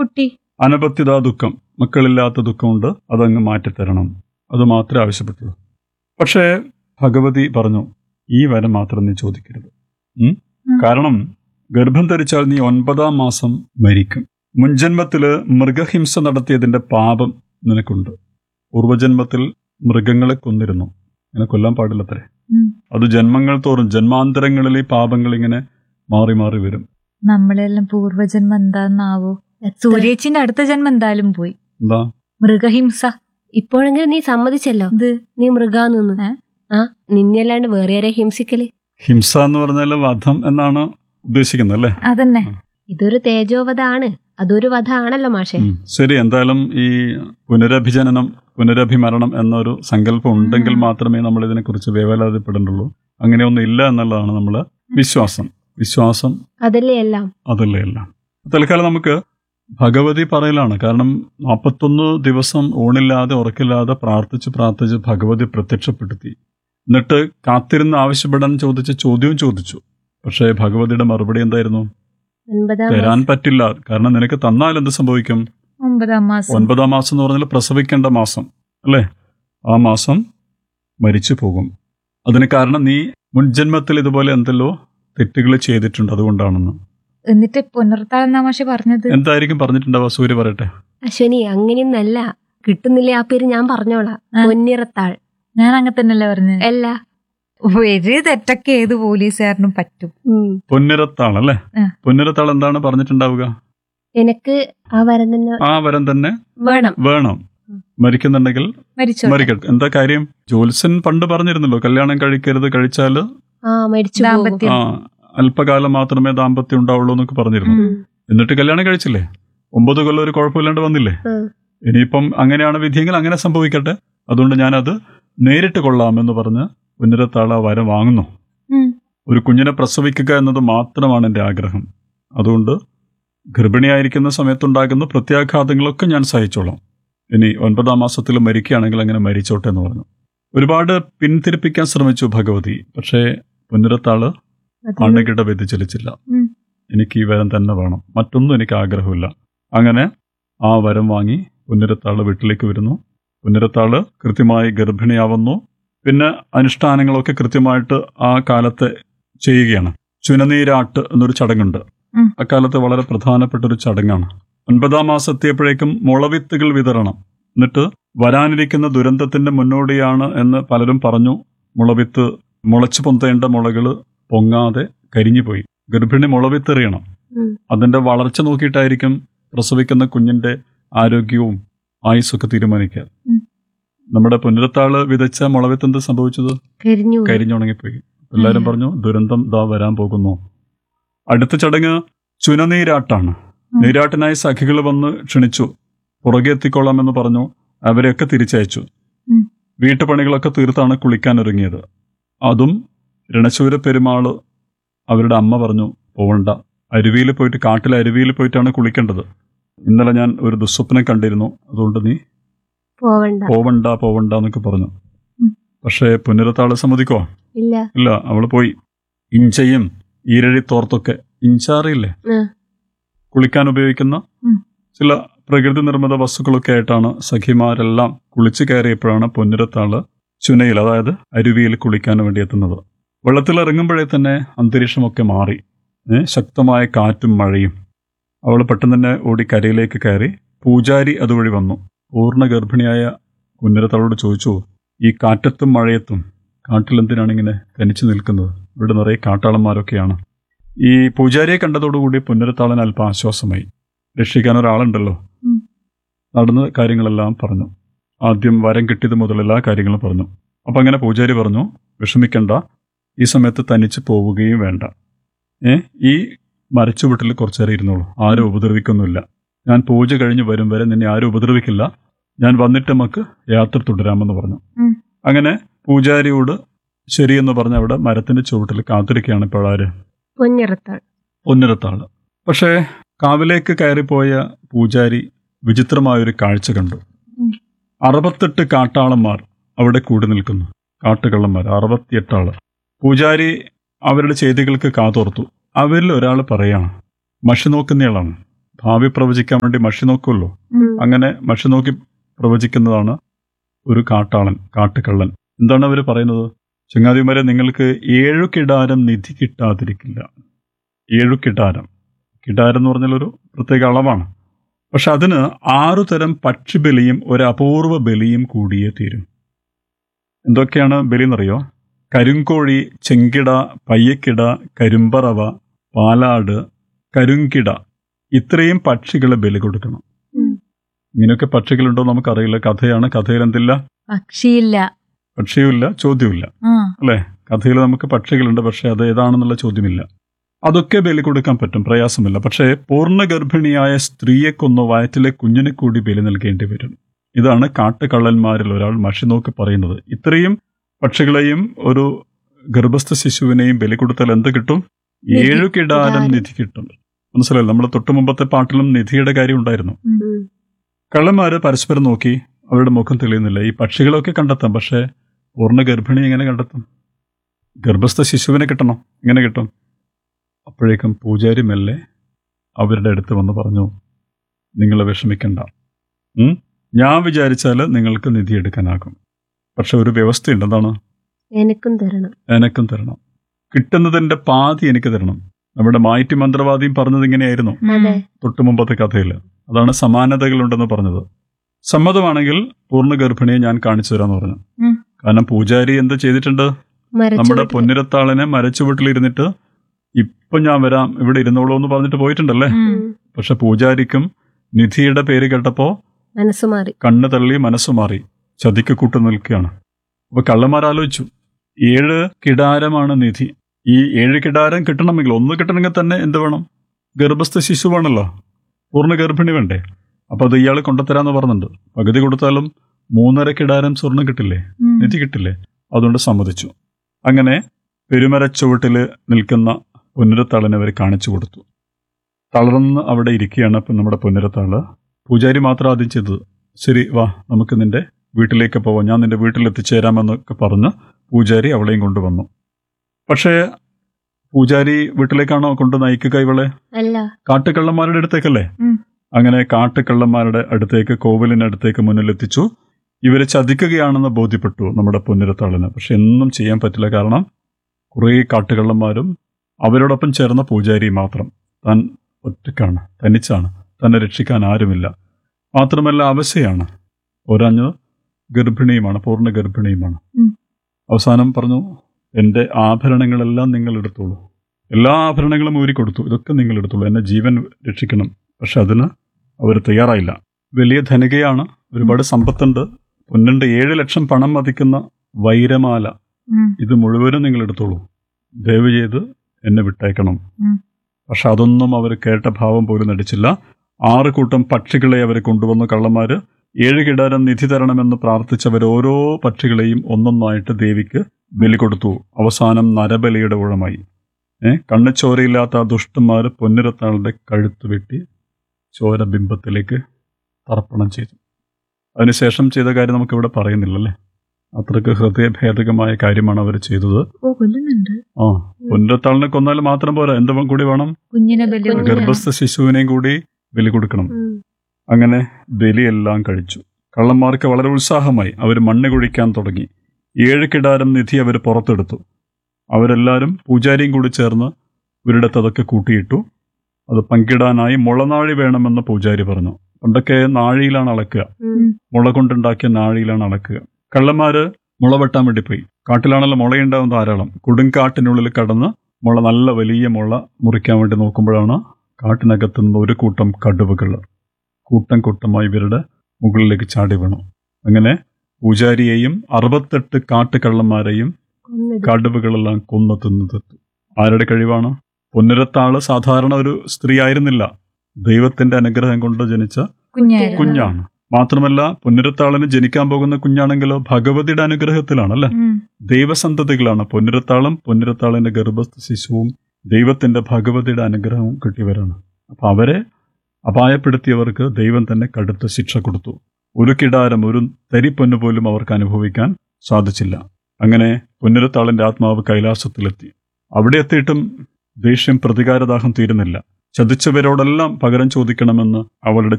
കുട്ടി അനപത്യതാ ദുഃഖം മക്കളില്ലാത്ത ദുഃഖമുണ്ട് അതങ്ങ് മാറ്റിത്തരണം അത് മാത്രമേ ആവശ്യപ്പെട്ടുള്ളൂ പക്ഷേ ഭഗവതി പറഞ്ഞു ഈ വരം മാത്രം നീ ചോദിക്കരുത് ഉം? ഉം. കാരണം ഗർഭം ധരിച്ചാൽ നീ ഒൻപതാം മാസം മരിക്കും മുൻജന്മത്തില് മൃഗഹിംസ നടത്തിയതിന്റെ പാപം നിനക്കുണ്ട് പൂർവജന്മത്തിൽ മൃഗങ്ങളെ കൊന്നിരുന്നു ഇങ്ങനെ കൊല്ലാൻ പാടില്ലത്രേ ഉം. അത് ജന്മങ്ങൾ തോറും ജന്മാന്തരങ്ങളിൽ ഈ പാപങ്ങൾ ഇങ്ങനെ മാറി മാറി വരും നമ്മളെല്ലാം പൂർവജന്മം എന്താന്നാവോ സൂര്യേച്ചിന്റെ അടുത്ത ജന്മം എന്തായാലും പോയി എന്താ മൃഗഹിംസ ഇപ്പോഴെങ്കിലും നീ സമ്മതിച്ചല്ലോ ഇത് നീ മൃഗാന്നു ഏ? ആ നിന്നെയല്ലാണ്ട് വേറെ ആരെ ഹിംസിക്കല് ഹിംസ എന്ന് പറഞ്ഞാൽ വധം എന്നാണ് ഉദ്ദേശിക്കുന്നത് അല്ലേ അതന്നെ ഇതൊരു തേജോവധാണ് അതൊരു വധ ആണല്ലോ മാഷെ ഉം. ശരി എന്തായാലും ഈ പുനരഭിജനനം പുനരഭിമരണം എന്നൊരു സങ്കല്പം ഉണ്ടെങ്കിൽ ഉം. മാത്രമേ നമ്മൾ ഇതിനെക്കുറിച്ച് വേവലാതിപ്പെടേണ്ടുള്ളൂ അങ്ങനെയൊന്നും ഇല്ല എന്നുള്ളതാണ് നമ്മൾ വിശ്വാസം വിശ്വാസം അതല്ലേ എല്ലാം അതല്ലേ എല്ലാം തൽക്കാലം നമുക്ക് ഭഗവതി പറയലാണ് കാരണം നാൽപ്പത്തൊന്ന് ദിവസം ഊണില്ലാതെ ഉറക്കില്ലാതെ പ്രാർത്ഥിച്ച് പ്രാർത്ഥിച്ച് ഭഗവതി പ്രത്യക്ഷപ്പെടുത്തി എന്നിട്ട് കാത്തിരുന്ന് ആവശ്യപ്പെടാൻ ചോദിച്ച ചോദ്യവും ചോദിച്ചു പക്ഷേ ഭഗവതിയുടെ മറുപടി എന്തായിരുന്നു ഒൻപതാം തരാൻ പറ്റില്ല കാരണം നിനക്ക് തന്നാൽ എന്ത് സംഭവിക്കും ഒമ്പതാം മാസം ഒൻപതാം മാസം എന്ന് പറഞ്ഞാൽ പ്രസവിക്കേണ്ട മാസം അല്ലേ ആ മാസം മരിച്ചു പോകും അതിന് കാരണം നീ മുൻജന്മത്തിൽ ഇതുപോലെ എന്തെല്ലോ തെറ്റുകൾ ചെയ്തിട്ടുണ്ട് അതുകൊണ്ടാണെന്ന് എന്നിട്ട് പുനർത്താളെന്നാ മാഷി പറഞ്ഞത് എന്തായിരിക്കും പറഞ്ഞിട്ടുണ്ടാവുക സൂര്യ പറയട്ടെ അശ്വനി അങ്ങനെയൊന്നല്ല കിട്ടുന്നില്ലേ ആ പേര് ഞാൻ പറഞ്ഞോളാം ആ. പൊന്നിറത്താൾ ഞാൻ അങ്ങനെ തന്നെയല്ലേ പറഞ്ഞത് അല്ല ഒരു തെറ്റൊക്കെ ഏത് പോലീസുകാരനും പറ്റും ഉം. പൊന്നിരത്താൾ അല്ലേ ആ. പൊന്നിരത്താൾ എന്താണ് പറഞ്ഞിട്ടുണ്ടാവുക എനക്ക് ആ വരം തന്നെ ആ വരം തന്നെ വേണം വേണം മരിക്കുന്നുണ്ടെങ്കിൽ മരിച്ചോ മരിക്കട്ടെ എന്താ കാര്യം ജോത്സ്യൻ പണ്ട് പറഞ്ഞിരുന്നല്ലോ കല്യാണം കഴിക്കരുത് കഴിച്ചാല് ആ മരിച്ചു പോകും ദാമ്പത്യം ആ അല്പകാലം മാത്രമേ ദാമ്പത്യം ഉണ്ടാവുള്ളൂ എന്നൊക്കെ പറഞ്ഞിരുന്നു ഉം. എന്നിട്ട് കല്യാണം കഴിച്ചില്ലേ ഒമ്പത് കൊല്ലം ഒരു കുഴപ്പമില്ലാണ്ട് വന്നില്ലേ ഉം. ഇനിയിപ്പം അങ്ങനെയാണ് വിധിയെങ്കിൽ അങ്ങനെ സംഭവിക്കട്ടെ അതുകൊണ്ട് ഞാനത് നേരിട്ട് കൊള്ളാമെന്ന് പറഞ്ഞ് പുനരത്താള വരം വാങ്ങുന്നു ഉം. ഒരു കുഞ്ഞിനെ പ്രസവിക്കുക എന്നത് മാത്രമാണ് എൻ്റെ ആഗ്രഹം അതുകൊണ്ട് ഗർഭിണിയായിരിക്കുന്ന സമയത്തുണ്ടാകുന്ന പ്രത്യാഘാതങ്ങളൊക്കെ ഞാൻ സഹിച്ചോളാം ഇനി ഒൻപതാം മാസത്തിൽ മരിക്കുകയാണെങ്കിൽ അങ്ങനെ മരിച്ചോട്ടെ എന്ന് പറഞ്ഞു ഒരുപാട് പിന്തിരിപ്പിക്കാൻ ശ്രമിച്ചു ഭഗവതി പക്ഷേ പുനരത്താള് അത് ആണ്ടകിട്ട വ്യതിചലിച്ചില്ല ഉം. എനിക്ക് ഈ വരം തന്നെ വേണം മറ്റൊന്നും എനിക്ക് ആഗ്രഹമില്ല അങ്ങനെ ആ വരം വാങ്ങി പുനരത്താള് വീട്ടിലേക്ക് വരുന്നു പുനരത്താള് കൃത്യമായി ഗർഭിണിയാവുന്നു പിന്നെ അനുഷ്ഠാനങ്ങളൊക്കെ കൃത്യമായിട്ട് ആ കാലത്തെ ചെയ്യുകയാണ് ചുനനീരാട്ട് എന്നൊരു ചടങ്ങുണ്ട് ഉം. അക്കാലത്ത് വളരെ പ്രധാനപ്പെട്ട ഒരു ചടങ്ങാണ് ഒൻപതാം മാസം എത്തിയപ്പോഴേക്കും മുളവിത്തുകൾ വിതരണം എന്നിട്ട് വരാനിരിക്കുന്ന ദുരന്തത്തിന്റെ മുന്നോടിയാണ് എന്ന് പലരും പറഞ്ഞു മുളവിത്ത് മുളച്ചു പൊന്തേണ്ട മുളകള് പൊങ്ങാതെ കരിഞ്ഞുപോയി ഗർഭിണി മുളവിത്തെറിയണം ഉം. അതിന്റെ വളർച്ച നോക്കിയിട്ടായിരിക്കും പ്രസവിക്കുന്ന കുഞ്ഞിന്റെ ആരോഗ്യവും ആയുസ്സൊക്കെ തീരുമാനിക്കുക ഉം. നമ്മുടെ പുനരത്താള് വിതച്ച മുളവിത്ത് എന്ത് സംഭവിച്ചത് കരിഞ്ഞു പോയി. കരിഞ്ഞുണങ്ങിപ്പോയി എല്ലാവരും ഉം. പറഞ്ഞു ദുരന്തം ദാ വരാൻ പോകുന്നു അടുത്ത ചടങ്ങ് ചുനനീരാട്ടാണ് ഉം. നീരാട്ടിനായി സഖികൾ വന്ന് ക്ഷണിച്ചു പുറകെ എത്തിക്കൊള്ളാമെന്ന് പറഞ്ഞു അവരെയൊക്കെ തിരിച്ചയച്ചു ഉം. വീട്ടുപണികളൊക്കെ തീർത്താണ് കുളിക്കാൻ ഒരുങ്ങിയത് അതും രണശൂര പെരുമാള് അവരുടെ അമ്മ പറഞ്ഞു പോവണ്ട അരുവിയിൽ പോയിട്ട് കാട്ടിലെ അരുവിയിൽ പോയിട്ടാണ് കുളിക്കേണ്ടത് ഇന്നലെ ഞാൻ ഒരു ദുസ്വപ്നം കണ്ടിരുന്നു അതുകൊണ്ട് നീ പോവണ്ട പോവണ്ട പോവണ്ട എന്നൊക്കെ പറഞ്ഞു ഉം. പക്ഷേ പുനരത്താള് സമ്മതിക്കോ ഇല്ല ഇല്ല അവള് പോയി ഇഞ്ചയും ഈരഴി തോർത്തൊക്കെ ഇഞ്ചാറിയില്ലേ ഉം. കുളിക്കാൻ ഉപയോഗിക്കുന്ന ഉം. ചില പ്രകൃതി നിർമ്മിത വസ്തുക്കളൊക്കെ ആയിട്ടാണ് സഖിമാരെല്ലാം കുളിച്ചു കയറിയപ്പോഴാണ് പൊന്നിരത്താള് ചുനയിൽ അതായത് അരുവിയിൽ കുളിക്കാൻ വേണ്ടി എത്തുന്നത് വെള്ളത്തിൽ ഇറങ്ങുമ്പോഴേ തന്നെ അന്തരീക്ഷമൊക്കെ മാറി ഏ, ശക്തമായ കാറ്റും മഴയും അവൾ പെട്ടെന്ന് തന്നെ ഓടി കരയിലേക്ക് കയറി പൂജാരി അതുവഴി വന്നു പൂർണ്ണ ഗർഭിണിയായ പുന്നരത്താളോട് ചോദിച്ചു ഈ കാറ്റത്തും മഴയത്തും കാട്ടിലെന്തിനാണ് ഇങ്ങനെ തനിച്ചു നിൽക്കുന്നത് ഇവിടെ നിറയെ കാട്ടാളന്മാരൊക്കെയാണ് ഈ പൂജാരിയെ കണ്ടതോടുകൂടി പുന്നരത്താളൻ അല്പം ആശ്വാസമായി രക്ഷിക്കാൻ ഒരാളുണ്ടല്ലോ ഉം. നടന്ന കാര്യങ്ങളെല്ലാം പറഞ്ഞു ആദ്യം വരം കിട്ടിയത് മുതൽ എല്ലാ കാര്യങ്ങളും പറഞ്ഞു അപ്പം അങ്ങനെ പൂജാരി പറഞ്ഞു വിഷമിക്കണ്ട ഈ സമയത്ത് തനിച്ച് പോവുകയും വേണ്ട ഏ ഈ മരച്ചുവട്ടിൽ കുറച്ചേരം ഇരുന്നോളൂ ആരും ഉപദ്രവിക്കൊന്നുമില്ല ഞാൻ പൂജ കഴിഞ്ഞ് വരും വരെ നിന്നെ ആരും ഉപദ്രവിക്കില്ല ഞാൻ വന്നിട്ട് നമുക്ക് യാത്ര തുടരാമെന്ന് പറഞ്ഞു ഉം. അങ്ങനെ പൂജാരിയോട് ശരിയെന്ന് പറഞ്ഞ് അവിടെ മരത്തിന്റെ ചുവട്ടിൽ കാത്തിരിക്കുകയാണ് ഇപ്പോൾ ആര് പൊന്നിറത്താൾ ഒന്നിരത്താള് പക്ഷേ കാവിലേക്ക് കയറിപ്പോയ പൂജാരി വിചിത്രമായൊരു കാഴ്ച കണ്ടു ഉം. അറുപത്തെട്ട് കാട്ടാളന്മാർ അവിടെ കൂടി നിൽക്കുന്നു കാട്ടുകള്ളന്മാർ അറുപത്തിയെട്ടാള് പൂജാരി അവരുടെ ചെയ്തികൾക്ക് കാതോർത്തു അവരിൽ ഒരാൾ പറയാണ് മഷി നോക്കുന്നയാളാണ് ഭാവി പ്രവചിക്കാൻ വേണ്ടി മഷി നോക്കുമല്ലോ ഉം. അങ്ങനെ മഷി നോക്കി പ്രവചിക്കുന്നതാണ് ഒരു കാട്ടാളൻ കാട്ടുകള്ളൻ എന്താണ് അവർ പറയുന്നത് ചങ്ങാതിമാരെ നിങ്ങൾക്ക് ഏഴു കിടാരം നിധി കിട്ടാതിരിക്കില്ല ഏഴു കിടാരം കിടാരം എന്ന് പറഞ്ഞാൽ ഒരു പ്രത്യേക അളവാണ് പക്ഷെ അതിന് ആറു തരം പക്ഷിബലിയും ഒരു അപൂർവ ബലിയും കൂടിയേ തീരും എന്തൊക്കെയാണ് ബലി എന്നറിയോ കരിങ്കോഴി ചെങ്കിട പയ്യക്കിട കരിമ്പറവ പാലാട് കരുങ്കിട ഇത്രയും പക്ഷികളെ ബലി കൊടുക്കണം ഉം. ഇങ്ങനെയൊക്കെ പക്ഷികളുണ്ടോ നമുക്കറിയില്ല കഥയാണ് കഥയിൽ എന്തില്ല പക്ഷിയില്ല പക്ഷിയുമില്ല ചോദ്യമില്ല ആ അല്ലേ കഥയിൽ നമുക്ക് പക്ഷികളുണ്ട് പക്ഷെ അത് ഏതാണെന്നുള്ള ചോദ്യമില്ല അതൊക്കെ ബലി കൊടുക്കാൻ പറ്റും പ്രയാസമില്ല പക്ഷേ പൂർണ്ണ ഗർഭിണിയായ സ്ത്രീയെ കൊന്ന് വയറ്റിലെ കുഞ്ഞിനെ കൂടി ബലി നൽകേണ്ടി വരും ഇതാണ് കാട്ടുകള്ളന്മാരിൽ ഒരാൾ മഷി നോക്കി പറയുന്നത് ഇത്രയും പക്ഷികളെയും ഒരു ഗർഭസ്ഥ ശിശുവിനെയും ബലി കൊടുത്താൽ എന്ത് കിട്ടും നിധി. ഏഴു കിടാരം കിടാരം. നിധി കിട്ടും മനസ്സിലായി നമ്മൾ തൊട്ടു മുമ്പത്തെ പാട്ടിലും നിധിയുടെ കാര്യം ഉണ്ടായിരുന്നു ഉം. കള്ളന്മാര് പരസ്പരം നോക്കി അവരുടെ മുഖം തെളിയുന്നില്ല ഈ പക്ഷികളൊക്കെ കണ്ടെത്താം പക്ഷേ പൂർണ്ണ ഗർഭിണി എങ്ങനെ കണ്ടെത്തും ഗർഭസ്ഥ ശിശുവിനെ കിട്ടണം എങ്ങനെ കിട്ടും അപ്പോഴേക്കും പൂജാരി മെല്ലെ അവരുടെ അടുത്ത് വന്ന് പറഞ്ഞു നിങ്ങൾ വിഷമിക്കണ്ട ഉം? ഞാൻ വിചാരിച്ചാൽ നിങ്ങൾക്ക് നിധി എടുക്കാനാകും പക്ഷെ ഒരു വ്യവസ്ഥയുണ്ട് എന്താണ് എനക്കും തരണം എനക്കും തരണം കിട്ടുന്നതിന്റെ പാതി എനിക്ക് തരണം നമ്മുടെ മായിറ്റി മന്ത്രവാദിയും പറഞ്ഞത് ഇങ്ങനെയായിരുന്നു അതെ തൊട്ടു മുമ്പത്തെ കഥയിൽ അതാണ് സമാനതകളുണ്ടെന്ന് പറഞ്ഞത് സമ്മതമാണെങ്കിൽ പൂർണ്ണ ഗർഭിണിയെ ഞാൻ കാണിച്ചു തരാന്ന് പറഞ്ഞു ഉം. കാരണം പൂജാരി എന്ത് ചെയ്തിട്ടുണ്ട് മരച്ചു നമ്മുടെ വീട്ടില്. പൊന്നിരത്താളിനെ മരച്ചുവട്ടിലിരുന്നിട്ട് ഇപ്പൊ ഞാൻ വരാം ഇവിടെ ഇരുന്നോളൂ എന്ന് പറഞ്ഞിട്ട് പോയിട്ടുണ്ടല്ലേ ഉം. ഉം. പക്ഷെ പൂജാരിക്കും നിധിയുടെ പേര് കേട്ടപ്പോ മനസ്സ് മാറി കണ്ണ് തള്ളി മനസ്സ് മാറി ചതിക്ക് കൂട്ടു നിൽക്കുകയാണ് അപ്പൊ കള്ളന്മാരാലോചിച്ചു ഏഴ് കിടാരമാണ് നിധി ഈ ഏഴ് കിടാരം കിട്ടണമെങ്കിൽ ഒന്ന് കിട്ടണമെങ്കിൽ തന്നെ എന്ത് വേണം ഗർഭസ്ഥ ശിശു വേണമല്ലോ പൂർണ്ണ ഗർഭിണി വേണ്ടേ അപ്പൊ അത് ഇയാൾ കൊണ്ടുതരാന്ന് പറഞ്ഞിട്ടുണ്ട് പകുതി കൊടുത്താലും മൂന്നര കിടാരം സ്വർണം കിട്ടില്ലേ ഉം. നിധി കിട്ടില്ലേ അതുകൊണ്ട് സമ്മതിച്ചു അങ്ങനെ പെരുമരച്ചുവട്ടില് നിൽക്കുന്ന പുനരത്താളിനെ അവർ കാണിച്ചു കൊടുത്തു തളർന്ന് അവിടെ ഇരിക്കുകയാണ് ഇപ്പം നമ്മുടെ പുനരത്താള് പൂജാരി മാത്രം ആദ്യം ചെയ്തത് ശരി വാ നമുക്ക് നിന്റെ വീട്ടിലേക്ക് പോവാം ഞാൻ നിന്റെ വീട്ടിൽ എത്തിച്ചേരാമെന്നൊക്കെ പറഞ്ഞ് പൂജാരി അവളെയും കൊണ്ടുവന്നു പക്ഷേ പൂജാരി വീട്ടിലേക്കാണോ കൊണ്ട് നയിക്കുക ഇവളെ അല്ല കാട്ടുകള്ളന്മാരുടെ അടുത്തേക്കല്ലേ ഉം. അങ്ങനെ കാട്ടുകള്ളന്മാരുടെ അടുത്തേക്ക് കോവിലിനടുത്തേക്ക് മുന്നിലെത്തിച്ചു ഇവരെ ചതിക്കുകയാണെന്ന് ബോധ്യപ്പെട്ടു നമ്മുടെ പുനരത്താളിന് പക്ഷെ ഒന്നും ചെയ്യാൻ പറ്റില്ല കാരണം കുറേ കാട്ടുകള്ളന്മാരും അവരോടൊപ്പം ചേർന്ന പൂജാരി മാത്രം താൻ ഒറ്റക്കാണ് തനിച്ചാണ് തന്നെ രക്ഷിക്കാൻ ആരുമില്ല മാത്രമല്ല അവശയാണ് ഒരഞ്ഞ് ഗർഭിണിയുമാണ് പൂർണ്ണ ഗർഭിണിയുമാണ് ഉം. അവസാനം പറഞ്ഞു എൻ്റെ ആഭരണങ്ങളെല്ലാം നിങ്ങൾ എടുത്തോളൂ എല്ലാ ആഭരണങ്ങളും ഊരിക്കൊടുത്തു ഇതൊക്കെ നിങ്ങൾ എടുത്തോളൂ എന്നെ ജീവൻ രക്ഷിക്കണം പക്ഷെ അതിന് അവർ തയ്യാറായില്ല വലിയ ധനികയാണ് ഒരുപാട് സമ്പത്തുണ്ട് പൊന്നുണ്ട് ഏഴ് ലക്ഷം പണം മതിക്കുന്ന വൈരമാല ഉം. ഇത് മുഴുവനും നിങ്ങൾ എടുത്തോളൂ ദയവ് ചെയ്ത് എന്നെ വിട്ടേക്കണം ഉം. പക്ഷെ അതൊന്നും അവർ കേട്ട ഭാവം പോലും നടിച്ചില്ല ആറ് കൂട്ടം പക്ഷികളെ അവർ കൊണ്ടുവന്നു കള്ളന്മാര് ഏഴ് കിടാരം നിധി തരണമെന്ന് പ്രാർത്ഥിച്ചവർ ഓരോ പക്ഷികളെയും ഒന്നൊന്നായിട്ട് ദേവിക്ക് ബലി കൊടുത്തു അവസാനം നരബലിയുടെ ഊഴമായി ഏ കണ്ണുചോരയില്ലാത്ത ആ ദുഷ്ടന്മാർ പൊന്നിരത്താളുടെ കഴുത്ത് വെട്ടി ചോര ബിംബത്തിലേക്ക് തർപ്പണം ചെയ്തു അതിനുശേഷം ചെയ്ത കാര്യം നമുക്കിവിടെ പറയുന്നില്ലല്ലേ അത്രയ്ക്ക് ഹൃദയഭേദകമായ കാര്യമാണ് അവർ ചെയ്തത് ഓ കൊല്ലുന്നുണ്ട് ആ പൊന്നിരത്താളിനെ കൊന്നാൽ മാത്രം പോരാ എന്ത് കൂടി വേണം കുഞ്ഞിനെ ബലി കുഞ്ഞിനെ. കൊടുക്കണം. ഗർഭസ്ഥ ശിശുവിനെയും കൂടി ബലി കൊടുക്കണം ഉം. അങ്ങനെ ബലിയെല്ലാം കഴിച്ചു കള്ളന്മാർക്ക് വളരെ ഉത്സാഹമായി അവർ മണ്ണ് കുഴിക്കാൻ തുടങ്ങി ഏഴ് കിടാരം നിധി അവർ പുറത്തെടുത്തു അവരെല്ലാവരും പൂജാരിയും കൂടി ചേർന്ന് ഒരിടത്ത് അതൊക്കെ കൂട്ടിയിട്ടു അത് പങ്കിടാനായി മുളനാഴി വേണമെന്ന് പൂജാരി പറഞ്ഞു പണ്ടൊക്കെ നാഴിയിലാണ് അളക്കുക ഉം. മുള കൊണ്ടുണ്ടാക്കിയ നാഴിയിലാണ് അളക്കുക കള്ളന്മാര് മുള വെട്ടാൻ വേണ്ടി പോയി കാട്ടിലാണല്ലോ മുളയുണ്ടാവും ധാരാളം കൊടുങ്കാട്ടിനുള്ളിൽ കടന്ന് മുള നല്ല വലിയ മുള മുറിക്കാൻ വേണ്ടി നോക്കുമ്പോഴാണ് കാട്ടിനകത്ത് നിന്ന് ഒരു കൂട്ടം കടുവകൾ കൂട്ടം കൂട്ടമായി ഇവരുടെ മുകളിലേക്ക് ചാടി വീണു അങ്ങനെ പൂജാരിയെയും അറുപത്തെട്ട് കാട്ടുകള്ളന്മാരെയും കൊന്നിടും. കടുവകളെല്ലാം കൊന്നു തിന്നു തീർത്തു ആരുടെ കഴിവാണ് പൊന്നിരത്താള് സാധാരണ ഒരു സ്ത്രീ ആയിരുന്നില്ല ദൈവത്തിന്റെ അനുഗ്രഹം കൊണ്ട് ജനിച്ച കുഞ്ഞായിരുന്നു കുഞ്ഞാണ് മാത്രമല്ല പൊന്നിരത്താളിന് ജനിക്കാൻ പോകുന്ന കുഞ്ഞാണെങ്കിലോ ഭഗവതിയുടെ അനുഗ്രഹത്തിലാണ് അല്ലെ ഉം. ദൈവസന്തതികളാണ് പൊന്നിരത്താളും പൊന്നിരത്താളിന്റെ ഗർഭസ്ഥ ശിശുവും ദൈവത്തിന്റെ ഭഗവതിയുടെ അനുഗ്രഹവും കിട്ടിയവരാണ് അപ്പൊ അവരെ അപായപ്പെടുത്തിയവർക്ക് ദൈവം തന്നെ കടുത്ത ശിക്ഷ കൊടുത്തു ഒരു കിടാരം ഒരു തരിപ്പൊന്നു പോലും അവർക്ക് അനുഭവിക്കാൻ സാധിച്ചില്ല അങ്ങനെ പൊന്നിരത്താളിന്റെ ആത്മാവ് കൈലാസത്തിലെത്തി അവിടെ എത്തിയിട്ടും ദേഷ്യം പ്രതികാരദാഹം തീരുന്നില്ല ചതിച്ചവരോടെല്ലാം പകരം ചോദിക്കണമെന്ന് അവളുടെ